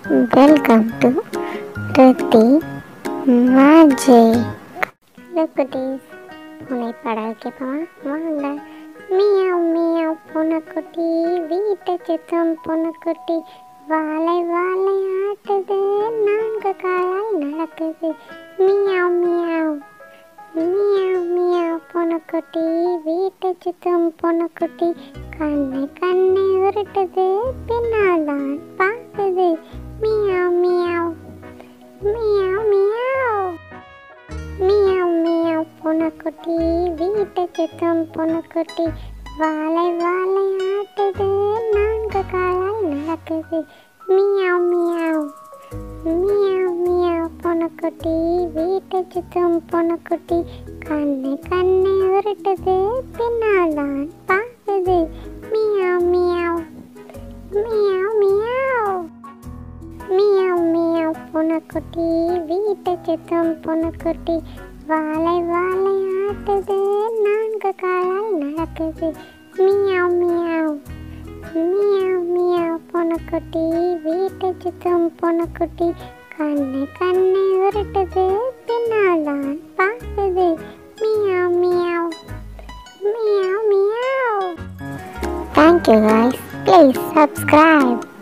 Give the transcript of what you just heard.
welcome to Rithi magic hello குட்டீஸ் உன்னை படம் கேட்போமா வாங்க மியாவ் மியாவ் பூனைக்குட்டி வீட்டை சுத்தம் பூனைக்குட்டி வாழை வாழை ஆட்டுது நான்கு காலால் நடக்குது மியாவ் மியாவ் மியாவ் மியாவ் பூனைக்குட்டி வீட்டை சுத்தம் பூனைக்குட்டி கண்ணை கண்ணை உருட்டுது பின்னால் தான் பார்க்குது meow meow meow meow meow meow பூனைக்குட்டி வீட்டை சுத்தம் பூனைக்குட்டி வாழை வாழை ஆட்டுது நான்கு காலால் நடக்குது மியாவ் மியாவ் மியாவ் மியாவ் பூனைக்குட்டி வீட்டை சுத்தம் பூனைக்குட்டி கண்ணை கண்ணை உருட்டுது பின்னால் தான் பார்க்குது meow meow meow meow meow meow பூனைக்குட்டி வீட்டை சுத்தம் பூனைக்குட்டி வாழை வாழை ஆட்டுது நான்கு காலால் நடக்குது மியாவ் மியாவ் மியாவ் மியாவ் பூனைக்குட்டி வீட்டை சுத்தம் பூனைக்குட்டி கண்ணை கண்ணை உருட்டுது பின்னால் தான் பார்க்குது meow meow meow meow thank you guys please subscribe